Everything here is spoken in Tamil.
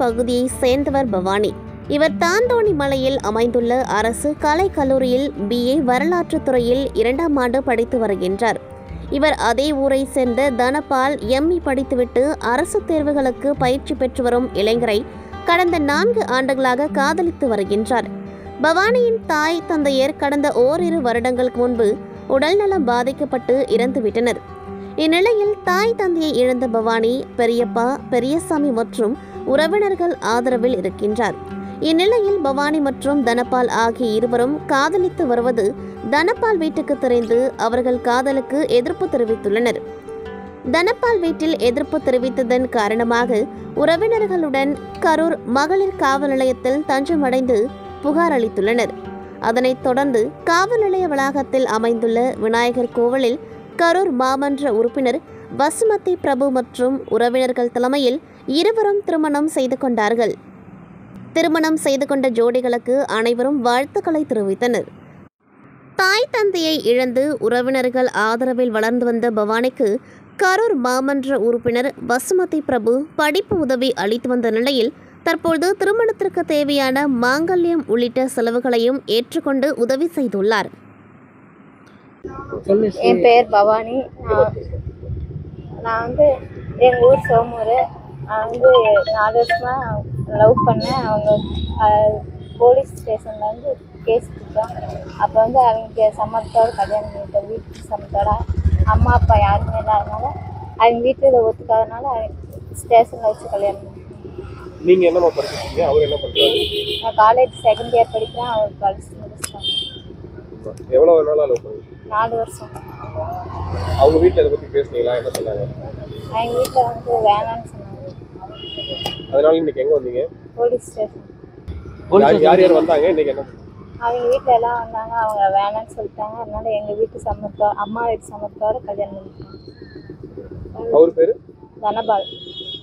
பகுதியை சேர்ந்தவர் பவானி இவர் தாந்தோணி மலையில் அமைந்துள்ள அரசு கலை கல்லூரியில் பிஏ வரலாற்று துறையில் இரண்டாம் ஆண்டு படித்து வருகின்றார் இவர் அதே ஊரை சேர்ந்த தனபால் எம்இ படித்துவிட்டு அரசு தேர்வுகளுக்கு பயிற்சி பெற்று வரும் இளைஞரை கடந்த நான்கு ஆண்டுகளாக காதலித்து வருகின்றார் பவானியின் தாய் தந்தையர் கடந்த ஓரிரு வருடங்களுக்கு முன்பு உடல்நலம் பாதிக்கப்பட்டு இறந்துவிட்டனர் இந்நிலையில் தாய் தந்தையை இழந்த பவானி பெரியப்பா பெரியசாமி மற்றும் உறவினர்கள் ஆதரவில் இருக்கின்றார் இந்நிலையில் பவானி மற்றும் தனபால் ஆகிய இருவரும் காதலித்து வருவது தனபால் வீட்டுக்கு தெரிந்து அவர்கள் காதலுக்கு எதிர்ப்பு தெரிவித்துள்ளனர் தனபால் வீட்டில் எதிர்ப்பு தெரிவித்ததன் காரணமாக உறவினர்களுடன் கரூர் மகளிர் காவல் நிலையத்தில் தஞ்சமடைந்து புகார் அளித்துள்ளனர் அதனைத் தொடர்ந்து காவல் நிலைய வளாகத்தில் அமைந்துள்ள விநாயகர் கோவிலில் கரூர் மாமன்ற உறுப்பினர் வசுமதி பிரபு மற்றும் உறவினர்கள் தலைமையில் இருவரும் திருமணம் செய்து கொண்டார்கள் திருமணம் செய்து கொண்ட ஜோடிகளுக்கு அனைவரும் வாழ்த்துக்களை தெரிவித்தனர் தாய் தந்தையை இழந்து உறவினர்கள் ஆதரவில் வளர்ந்து வந்த பவானிக்கு கரூர் மாமன்ற உறுப்பினர் வசுமதி பிரபு படிப்பு உதவி அளித்து வந்த நிலையில் தற்போது திருமணத்திற்கு தேவையான மாங்கல்யம் உள்ளிட்ட செலவுகளையும் ஏற்றுக்கொண்டு உதவி செய்துள்ளார் சொல்லு என் பேர் பவானி நான் நான் வந்து எங்கள் ஊர் சோமூர் நான் வந்து நாலு வருஷமாக லவ் பண்ணேன் அவங்க அஹ், போலீஸ் ஸ்டேஷனில் வந்து கேஸ் கொடுத்தோம் அப்போ வந்து அவங்க சம்மத்தோட கல்யாணம் பண்ணிட்டோம் வீட்டு சம்மத்தோட அம்மா அப்பா யாருமே இல்லாதனால அவங்க வீட்டில் ஒத்துக்காதனால ஸ்டேஷனில் வச்சு கல்யாணம் பண்ணேன் நீங்க என்னம்மா படிச்சிருக்கீங்க அவர் என்ன பண்றாரு நான் காலேஜ் செகண்ட் இயர் படிக்கிறேன் அவர் படிச்சு முடிச்சிட்டாங்க எவ்வளவு நாளா லவ் பண்ணுங்க நாலு வருஷம் அவங்க வீட்ல இதை பத்தி பேசுனீங்களா என்ன சொன்னாங்க அவங்க வீட்டில் வந்து வேணாம்னு சொன்னாங்க அதனால இன்னைக்கு எங்க வந்தீங்க போலீஸ் ஸ்டேஷன் யார் யார் யார் வந்தாங்க இன்னைக்கு என்ன அவங்க வீட்டில் எல்லாம் வந்தாங்க அவங்க வேணாம்னு சொல்லிட்டாங்க அதனால எங்கள் வீட்டு சம்மத்தோ அம்மா வீட்டு சம்மத்தோட கல்யாணம் பண்ணிட்டாங்க அவர் பேரு தனபால்